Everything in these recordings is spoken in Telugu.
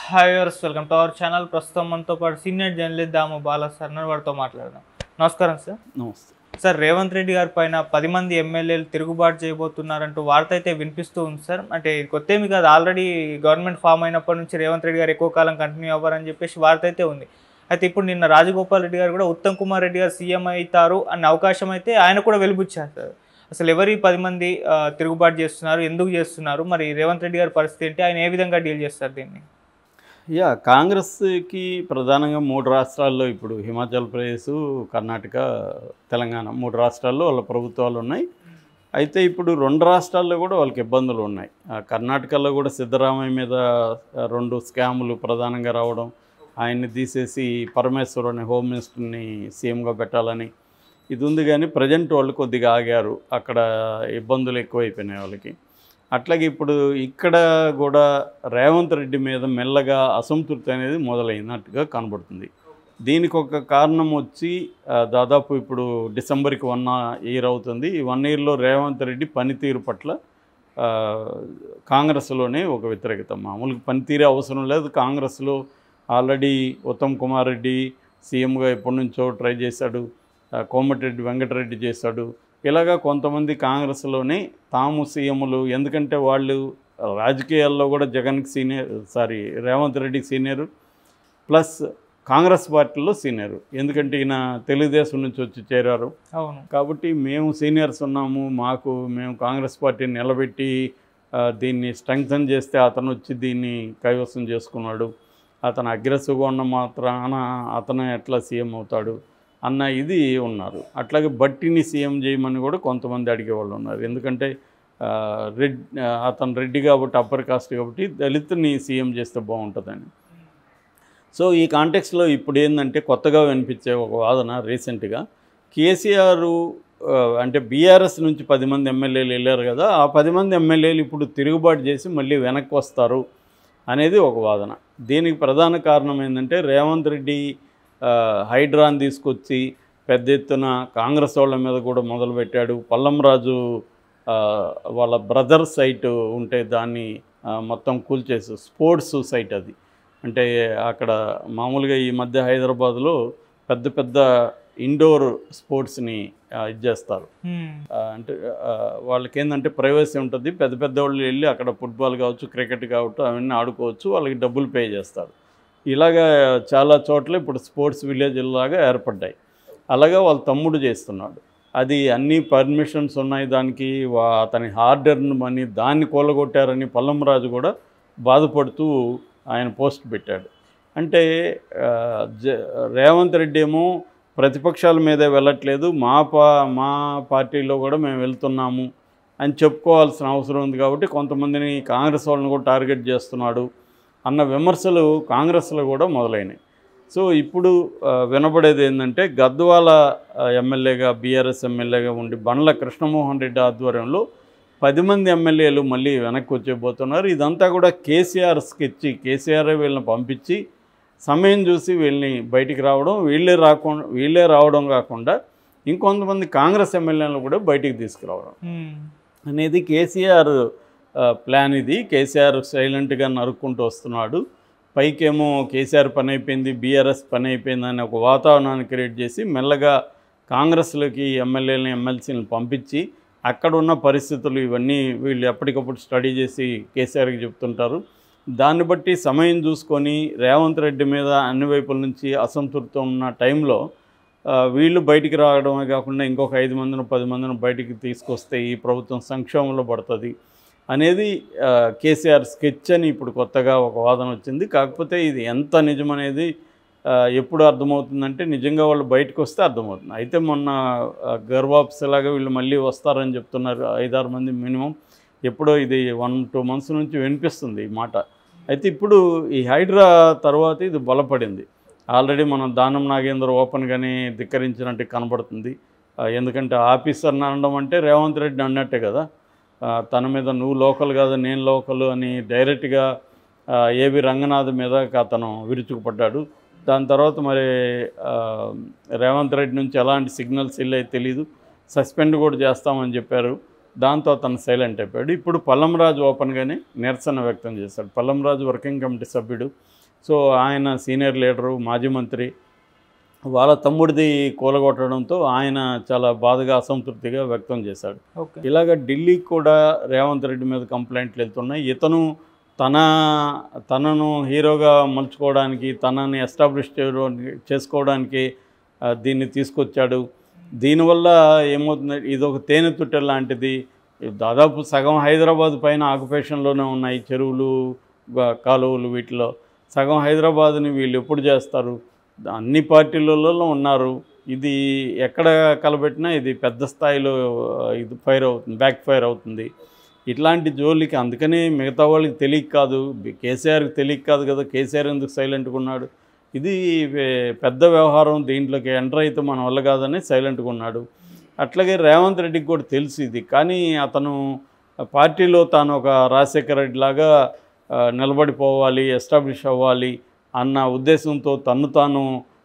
హాయ్ వర్స్ వెల్కమ్ టు అవర్ ఛానల్ ప్రస్తుతం మనతో పాటు senior journalist Damu Bala sir ఉన్నారు. వారితో మాట్లాడదాం నమస్కారం సార్ నమస్తే సార్ రేవంత్ రెడ్డి గారి పైన పది మంది ఎమ్మెల్యేలు తిరుగుబాటు చేయబోతున్నారంటూ వార్త అయితే వినిపిస్తూ ఉంది సార్ అంటే ఇది కొత్త ఏమి కాదు ఆల్రెడీ గవర్నమెంట్ ఫామ్ అయినప్పటి నుంచి రేవంత్ రెడ్డి గారు ఎక్కువ కాలం కంటిన్యూ అవ్వారని చెప్పేసి వార్త అయితే ఉంది అయితే ఇప్పుడు నిన్న రాజగోపాల్ రెడ్డి గారు కూడా ఉత్తమ్ కుమార్ రెడ్డి గారు సీఎం అవుతారు అన్న అవకాశం అయితే ఆయన కూడా వెలుబుచ్చారు సార్ అసలు ఎవరి పది మంది ఆ, తిరుగుబాటు చేస్తున్నారు ఎందుకు చేస్తున్నారు మరి రేవంత్ రెడ్డి గారి పరిస్థితి ఏంటి ఆయన ఏ విధంగా డీల్ చేస్తారు దీన్ని యా కాంగ్రెస్కి ప్రధానంగా మూడు రాష్ట్రాల్లో ఇప్పుడు హిమాచల్ ప్రదేశ్ కర్ణాటక తెలంగాణ మూడు రాష్ట్రాల్లో వాళ్ళ ప్రభుత్వాలు ఉన్నాయి అయితే ఇప్పుడు రెండు రాష్ట్రాల్లో కూడా వాళ్ళకి ఇబ్బందులు ఉన్నాయి ఆ, కర్ణాటకలో కూడా సిద్ధరామయ్య మీద ఆ, రెండు స్కాములు ప్రధానంగా రావడం ఆయన్ని తీసేసి పరమేశ్వర్ అనే హోమ్ మినిస్టర్ని సీఎంగా పెట్టాలని ఇది ఉంది కానీ ప్రజెంట్ వాళ్ళు కొద్దిగా ఆగారు అక్కడ ఇబ్బందులు ఎక్కువైపోయినాయి వాళ్ళకి అట్లాగే ఇప్పుడు ఇక్కడ కూడా రేవంత్ రెడ్డి మీద మెల్లగా అసంతృప్తి అనేది మొదలైనట్టుగా కనబడుతుంది దీనికి ఒక కారణం వచ్చి ఆ, దాదాపు ఇప్పుడు డిసెంబర్కి వన్ ఇయర్ అవుతుంది ఈ వన్ ఇయర్లో రేవంత్ రెడ్డి పనితీరు పట్ల ఆ, కాంగ్రెస్లోనే ఒక వ్యతిరేకత మామూలుగా పనితీరే అవసరం లేదు కాంగ్రెస్లో ఆల్రెడీ ఉత్తమ్ కుమార్ రెడ్డి సీఎంగా ఎప్పటి నుంచో ట్రై చేశాడు ఆ, కోమటిరెడ్డి వెంకటరెడ్డి చేశాడు ఇలాగా కొంతమంది కాంగ్రెస్లోనే తాము సీఎంలు ఎందుకంటే వాళ్ళు రాజకీయాల్లో కూడా జగన్కి సీనియర్ సారీ రేవంత్ రెడ్డికి సీనియరు ప్లస్ కాంగ్రెస్ పార్టీలో సీనియర్ ఎందుకంటే ఈయన తెలుగుదేశం నుంచి వచ్చి చేరారు అవును కాబట్టి మేము సీనియర్స్ ఉన్నాము మాకు మేము కాంగ్రెస్ పార్టీని నిలబెట్టి ఆ, దీన్ని స్ట్రెంగ్తన్ చేస్తే అతను వచ్చి దీన్ని కైవసం చేసుకున్నాడు అతను అగ్రెసివ్గా ఉన్న మాత్రాన అతను ఎట్లా సీఎం అవుతాడు అన్న ఇది ఉన్నారు అట్లాగే బట్టిని సీఎం చేయమని కూడా కొంతమంది అడిగేవాళ్ళు ఉన్నారు ఎందుకంటే ఆ, రెడ్ ఆ, అతను రెడ్డి కాబట్టి అప్పర్ కాస్ట్ కాబట్టి దళితుని సీఎం చేస్తే బాగుంటుందని సో ఈ కాంటెక్స్లో ఇప్పుడు ఏంటంటే కొత్తగా వినిపించే ఒక వాదన రీసెంట్గా కేసీఆర్ ఆ, అంటే బీఆర్ఎస్ నుంచి పది మంది ఎమ్మెల్యేలు వెళ్ళారు కదా ఆ పది మంది ఎమ్మెల్యేలు ఇప్పుడు తిరుగుబాటు చేసి మళ్ళీ వెనక్కి వస్తారు అనేది ఒక వాదన దీనికి ప్రధాన కారణం ఏంటంటే రేవంత్ రెడ్డి ఆ, హైడ్రాన్ తీసుకొచ్చి పెద్ద ఎత్తున కాంగ్రెస్ వాళ్ళ మీద కూడా మొదలుపెట్టాడు పల్లంరాజు ఆ, వాళ్ళ బ్రదర్ సైట్ ఉంటే దాన్ని ఆ, మొత్తం కూల్చేసి స్పోర్ట్స్ సైట్ అది అంటే అక్కడ మామూలుగా ఈ మధ్య హైదరాబాద్లో పెద్ద పెద్ద ఇండోర్ స్పోర్ట్స్ని ఆ, ఇది చేస్తారు హ్మ్. ఆ, అంటే ఆ, వాళ్ళకి ఏంటంటే ప్రైవసీ ఉంటుంది పెద్ద పెద్ద వాళ్ళు వెళ్ళి అక్కడ ఫుట్బాల్ కావచ్చు క్రికెట్ కావచ్చు అవన్నీ ఆడుకోవచ్చు వాళ్ళకి డబ్బులు పే చేస్తారు ఇలాగా చాలా చోట్ల ఇప్పుడు స్పోర్ట్స్ విలేజ్ లాగా ఏర్పడ్డాయి అలాగా వాళ్ళ తమ్ముడు చేస్తున్నాడు అది అన్ని పర్మిషన్స్ ఉన్నాయి దానికి వా- అతని హార్డ్ ఎర్న్ మనీ దాన్ని కూలగొట్టారని పల్లంరాజు కూడా బాధపడుతూ ఆయన పోస్ట్ పెట్టాడు అంటే ఆ, జ రేవంత్ రెడ్డి ఏమో ప్రతిపక్షాల మీదే వెళ్ళట్లేదు మా పా మా పార్టీలో కూడా మేము వెళ్తున్నాము అని చెప్పుకోవాల్సిన అవసరం ఉంది కాబట్టి కొంతమందిని కాంగ్రెస్ వాళ్ళని కూడా టార్గెట్ చేస్తున్నాడు అన్న విమర్శలు కాంగ్రెస్లో కూడా మొదలైనాయి సో ఇప్పుడు ఆ, వినపడేది ఏంటంటే గద్వాల ఆ, ఎమ్మెల్యేగా బీఆర్ఎస్ ఎమ్మెల్యేగా ఉండి బండ్ల కృష్ణమోహన్ రెడ్డి ఆధ్వర్యంలో పది మంది ఎమ్మెల్యేలు మళ్ళీ వెనక్కి వచ్చేపోతున్నారు ఇదంతా కూడా కేసీఆర్ స్కెచ్ కేసీఆర్ వీళ్ళని పంపించి సమయం చూసి వీళ్ళని బయటికి రావడం వీళ్ళే రాకుండా వీళ్ళే రావడం కాకుండా ఇంకొంతమంది కాంగ్రెస్ ఎమ్మెల్యేలను కూడా బయటికి తీసుకురావడం హ్మ్. అనేది కేసీఆర్ ఆ, ప్లాన్ ఇది కేసీఆర్ సైలెంట్గా నరుక్కుంటూ వస్తున్నాడు పైకేమో కేసీఆర్ పని అయిపోయింది బీఆర్ఎస్ పని అయిపోయింది అని ఒక వాతావరణాన్ని క్రియేట్ చేసి మెల్లగా కాంగ్రెస్లోకి ఎమ్మెల్యేలని ఎమ్మెల్సీలను పంపించి అక్కడ ఉన్న పరిస్థితులు ఇవన్నీ వీళ్ళు ఎప్పటికప్పుడు స్టడీ చేసి కేసీఆర్కి చెప్తుంటారు దాన్ని బట్టి సమయం చూసుకొని రేవంత్ రెడ్డి మీద అన్ని వైపుల నుంచి అసంతృప్తి ఉన్న టైంలో ఆ, వీళ్ళు బయటికి రావడమే కాకుండా ఇంకొక ఐదు మందిని పది మందిని బయటికి తీసుకొస్తే ఈ ప్రభుత్వం సంక్షేమంలో పడుతుంది అనేది ఆ, కేసీఆర్ స్కెచ్ అని ఇప్పుడు కొత్తగా ఒక వాదన వచ్చింది కాకపోతే ఇది ఎంత నిజమనేది ఆ, ఎప్పుడు అర్థమవుతుందంటే నిజంగా వాళ్ళు బయటకు వస్తే అర్థమవుతుంది అయితే మొన్న ఆ, గర్వాప్స్ లాగా వీళ్ళు మళ్ళీ వస్తారని చెప్తున్నారు ఐదారు మంది మినిమం ఎప్పుడో ఇది వన్ టూ మంత్స్ నుంచి వినిపిస్తుంది ఈ మాట అయితే ఇప్పుడు ఈ హైడ్రా తర్వాత ఇది బలపడింది ఆల్రెడీ మనం దానం నాగేంద్ర ఓపెన్గానే ధిక్కరించినట్టు కనబడుతుంది ఆ, ఎందుకంటే ఆఫీసర్ని అనడం అంటే రేవంత్ రెడ్డి అన్నట్టే కదా ఆ, తన మీద నువ్వు లోకల్ కాదు నేను లోకల్ అని డైరెక్ట్గా ఏవి రంగనాథ్ మీద అతను విరుచుకుపడ్డాడు దాని తర్వాత మరి ఆ, రేవంత్ రెడ్డి నుంచి ఎలాంటి సిగ్నల్స్ వెళ్ళాయి తెలీదు సస్పెండ్ కూడా చేస్తామని చెప్పారు దాంతో అతను సైలెంట్ అయిపోయాడు ఇప్పుడు పల్లంరాజు ఓపెన్గానే నిరసన వ్యక్తం చేశాడు పల్లంరాజు వర్కింగ్ కమిటీ సభ్యుడు సో ఆయన సీనియర్ లీడరు మాజీ మంత్రి వాళ్ళ తమ్ముడిది కూలగొట్టడంతో ఆయన చాలా బాధగా అసంతృప్తిగా వ్యక్తం చేశాడు ఓకే ఇలాగ ఢిల్లీకి కూడా రేవంత్ రెడ్డి మీద కంప్లైంట్లు వెళ్తున్నాయి ఇతను తన తనను హీరోగా మలుచుకోవడానికి తనని ఎస్టాబ్లిష్ చేయడానికి చేసుకోవడానికి ఆ, దీన్ని తీసుకొచ్చాడు దీనివల్ల ఏమవుతుంది ఇది ఒక తేనె తుట్టె లాంటిది దాదాపు సగం హైదరాబాద్ పైన ఆక్యుపేషన్లోనే ఉన్నాయి చెరువులు గా- కాలువలు వీటిలో సగం హైదరాబాద్ని వీళ్ళు ఎప్పుడు చేస్తారు అన్ని పార్టీలలో ఉన్నారు ఇది ఎక్కడ కలబెట్టినా ఇది పెద్ద స్థాయిలో ఆ, ఇది ఫైర్ అవుతుంది బ్యాక్ ఫైర్ అవుతుంది ఇట్లాంటి జోలికి అందుకనే మిగతా వాళ్ళకి తెలియక కాదు బి- కేసీఆర్కి తెలియక కాదు కదా కేసీఆర్ ఎందుకు సైలెంట్గా ఉన్నాడు ఇది వే- పెద్ద వ్యవహారం దీంట్లోకి ఎంటర్ అయితే మన వల్ల కాదని సైలెంట్గా ఉన్నాడు అట్లాగే రేవంత్ రెడ్డికి కూడా తెలుసు ఇది కానీ అతను పార్టీలో తాను ఒక రాజశేఖర రెడ్డి లాగా ఆ, నిలబడిపోవాలి ఎస్టాబ్లిష్ అవ్వాలి అన్న ఉద్దేశంతో తన్ను తాను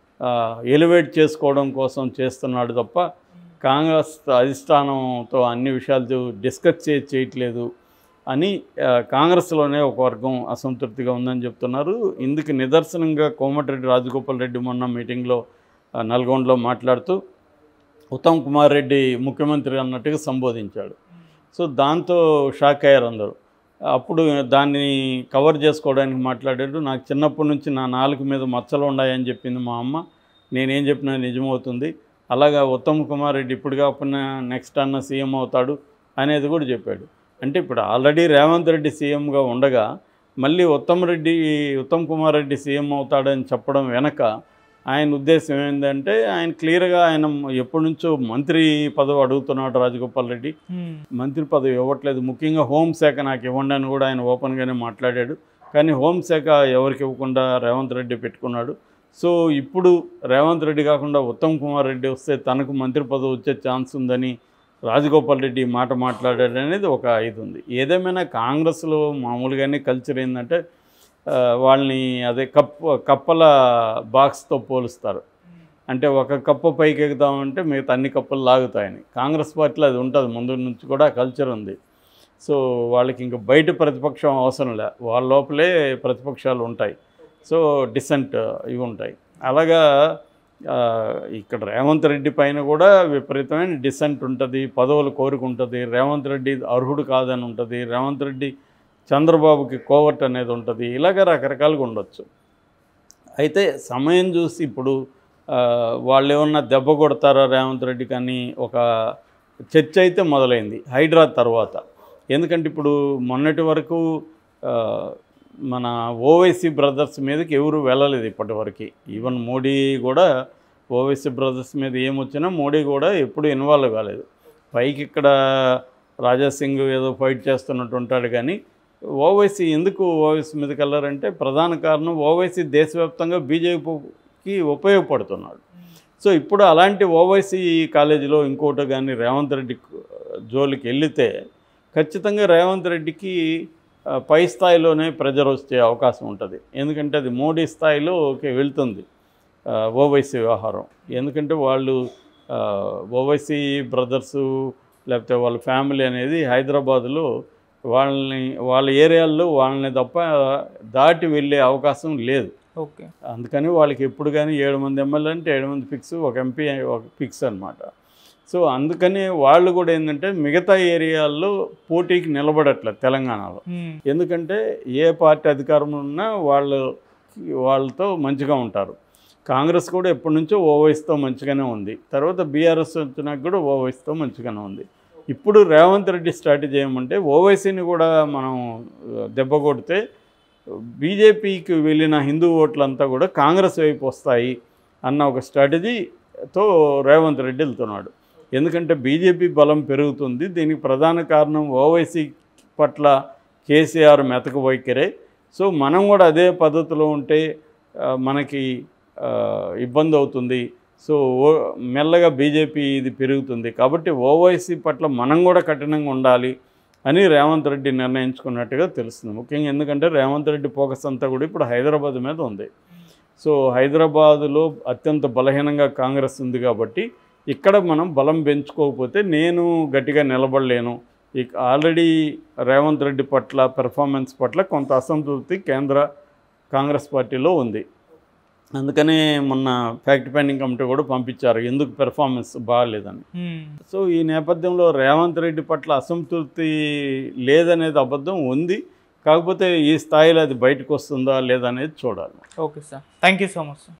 ఎలివేట్ చేసుకోవడం కోసం చేస్తున్నాడు తప్ప కాంగ్రెస్ అధిష్టానంతో అన్ని విషయాలు డిస్కస్ చే చేయట్లేదు అని ఆ, కాంగ్రెస్లోనే ఒక వర్గం అసంతృప్తిగా ఉందని చెప్తున్నారు ఇందుకు నిదర్శనంగా కోమటిరెడ్డి రాజగోపాల్ రెడ్డి మొన్న మీటింగ్లో ఆ, నల్గొండలో మాట్లాడుతూ ఉత్తమ్ కుమార్ రెడ్డి ముఖ్యమంత్రి అన్నట్టుగా సంబోధించాడు సో దాంతో షాక్ అయ్యారు అందరూ అప్పుడు దాన్ని కవర్ చేసుకోవడానికి మాట్లాడాడు నాకు చిన్నప్పటి నుంచి నా నాలుగు మీద మచ్చలు ఉన్నాయని చెప్పింది మా అమ్మ నేనేం చెప్పినా నిజమవుతుంది అలాగా ఉత్తమ్ కుమార్ రెడ్డి ఇప్పుడు కాకుండా నెక్స్ట్ అన్న సీఎం అవుతాడు అనేది కూడా చెప్పాడు అంటే ఇప్పుడు ఆల్రెడీ రేవంత్ రెడ్డి సీఎంగా ఉండగా మళ్ళీ ఉత్తమ్ రెడ్డి ఉత్తమ్ కుమార్ రెడ్డి సీఎం అవుతాడని చెప్పడం వెనక ఆయన ఉద్దేశం ఏంటంటే ఆయన క్లియర్గా ఆయన ఎప్పటి నుంచో మంత్రి పదవి అడుగుతున్నాడు రాజగోపాల్ రెడ్డి మ్మ్. మంత్రి పదవి ఇవ్వట్లేదు ముఖ్యంగా హోంశాఖ నాకు ఇవ్వండి అని కూడా ఆయన ఓపెన్గానే మాట్లాడాడు కానీ హోంశాఖ ఎవరికి ఇవ్వకుండా రేవంత్ రెడ్డి పెట్టుకున్నాడు సో ఇప్పుడు రేవంత్ రెడ్డి కాకుండా ఉత్తమ్ కుమార్ రెడ్డి వస్తే తనకు మంత్రి పదవి వచ్చే ఛాన్స్ ఉందని రాజగోపాల్ రెడ్డి ఈ మాట మాట్లాడాడు అనేది ఒక ఇది ఉంది ఏదేమైనా కాంగ్రెస్లో మామూలుగానే కల్చర్ ఏంటంటే ఆ, వాళ్ళని అదే కప్ కప్పల బాక్స్తో పోలుస్తారు అంటే ఒక కప్ప పైకి ఎక్కుతామంటే మిగతా అన్ని కప్పలు లాగుతాయని కాంగ్రెస్ పార్టీలో అది ఉంటుంది ముందు నుంచి కూడా కల్చర్ ఉంది సో వాళ్ళకి ఇంకా బయట ప్రతిపక్షం అవసరం లే వాళ్ళ లోపలే ప్రతిపక్షాలు ఉంటాయి సో డిసెంట్ ఇవి ఉంటాయి అలాగా ఆ, ఇక్కడ రేవంత్ రెడ్డి పైన కూడా విపరీతమైన డిసెంట్ ఉంటుంది పదవులు కోరుకుంటుంది రేవంత్ రెడ్డి అర్హుడు కాదని ఉంటుంది రేవంత్ రెడ్డి చంద్రబాబుకి కోవర్ట్ అనేది ఉంటుంది ఇలాగ రకరకాలుగా ఉండొచ్చు అయితే సమయం చూసి ఇప్పుడు ఆ, వాళ్ళు ఏమన్నా దెబ్బ కొడతారా రేవంత్ రెడ్డి కానీ ఒక చర్చ అయితే మొదలైంది హైడ్రా తర్వాత ఎందుకంటే ఇప్పుడు మొన్నటి వరకు ఆ, మన ఓవైసీ బ్రదర్స్ మీదకి ఎవరు వెళ్ళలేదు ఇప్పటివరకు ఈవెన్ మోడీ కూడా ఓవైసీ బ్రదర్స్ మీద ఏమొచ్చినా మోడీ కూడా ఎప్పుడు ఇన్వాల్వ్ కాలేదు పైకి ఇక్కడ రాజా సింగ్ ఏదో ఫైట్ చేస్తున్నట్టు ఉంటాడు కానీ ఓవైసీ ఎందుకు ఓవైసీ మీదకి వెళ్ళారంటే ప్రధాన కారణం ఓవైసీ దేశవ్యాప్తంగా బీజేపీకి ఉపయోగపడుతున్నాడు సో ఇప్పుడు అలాంటి ఓవైసీ కాలేజీలో ఇంకోటి కానీ రేవంత్ రెడ్డి జోలికి వెళితే ఖచ్చితంగా రేవంత్ రెడ్డికి ఆ, పై స్థాయిలోనే ప్రెజర్ వచ్చే అవకాశం ఉంటుంది ఎందుకంటే అది మోడీ స్థాయిలో ఓకే వెళ్తుంది ఆ, ఓవైసీ వ్యవహారం ఎందుకంటే వాళ్ళు ఆ, ఓవైసీ బ్రదర్సు లేకపోతే వాళ్ళ ఫ్యామిలీ అనేది హైదరాబాద్లో వాళ్ళని వాళ్ళ ఏరియాల్లో వాళ్ళని తప్ప దాటి వెళ్ళే అవకాశం లేదు ఓకే అందుకని వాళ్ళకి ఎప్పుడు కానీ ఏడు మంది ఎమ్మెల్యే అంటే ఏడు మంది ఫిక్స్ ఒక ఎంపీ ఒక ఫిక్స్ అనమాట సో అందుకని వాళ్ళు కూడా ఏంటంటే మిగతా ఏరియాల్లో పోటీకి నిలబడట్లేదు తెలంగాణలో మ్మ్. ఎందుకంటే ఎందుకంటే ఏ పార్టీ అధికారంలో ఉన్నా వాళ్ళు వాళ్ళతో మంచిగా ఉంటారు కాంగ్రెస్ కూడా ఎప్పటి నుంచో ఓవైస్తో మంచిగానే ఉంది తర్వాత బీఆర్ఎస్ వచ్చినాక కూడా ఓవైస్తో మంచిగానే ఉంది ఇప్పుడు రేవంత్ రెడ్డి స్ట్రాటజీ ఏమంటే ఓవైసీని కూడా మనం ఆ, దెబ్బ కొడితే బీజేపీకి వెళ్ళిన హిందూ ఓట్లంతా కూడా కాంగ్రెస్ వైపు వస్తాయి అన్న ఒక స్ట్రాటజీతో రేవంత్ రెడ్డి వెళ్తున్నాడు ఎందుకంటే బీజేపీ బలం పెరుగుతుంది దీనికి ప్రధాన కారణం ఓవైసీ పట్ల కేసీఆర్ మెతక వైఖరే సో మనం కూడా అదే పద్ధతిలో ఉంటే ఆ, మనకి ఆ, ఇబ్బంది అవుతుంది సో ఓ మెల్లగా బీజేపీ ఇది పెరుగుతుంది కాబట్టి ఓవైసీ పట్ల మనం కూడా కఠినంగా ఉండాలి అని రేవంత్ రెడ్డి నిర్ణయించుకున్నట్టుగా తెలుస్తుంది ముఖ్యంగా ఎందుకంటే రేవంత్ రెడ్డి ఫోకస్ అంతా కూడా ఇప్పుడు హైదరాబాద్ మీద ఉంది సో హైదరాబాదులో అత్యంత బలహీనంగా కాంగ్రెస్ ఉంది కాబట్టి ఇక్కడ మనం బలం పెంచుకోకపోతే నేను గట్టిగా నిలబడలేను ఇక ఆల్రెడీ రేవంత్ రెడ్డి పట్ల పెర్ఫార్మెన్స్ పట్ల కొంత అసంతృప్తి కేంద్ర కాంగ్రెస్ పార్టీలో ఉంది అందుకనే మొన్న ఫ్యాక్ట్ ఫైండింగ్ కమిటీ కూడా పంపించారు ఎందుకు పెర్ఫార్మెన్స్ బాగాలేదని మ్మ్. సో ఈ నేపథ్యంలో రేవంత్ రెడ్డి పట్ల అసంతృప్తి లేదనేది అబద్ధం ఉంది కాకపోతే ఈ స్థాయిలో అది బయటకు వస్తుందా లేదనేది చూడాలి okay sir thank you so much sir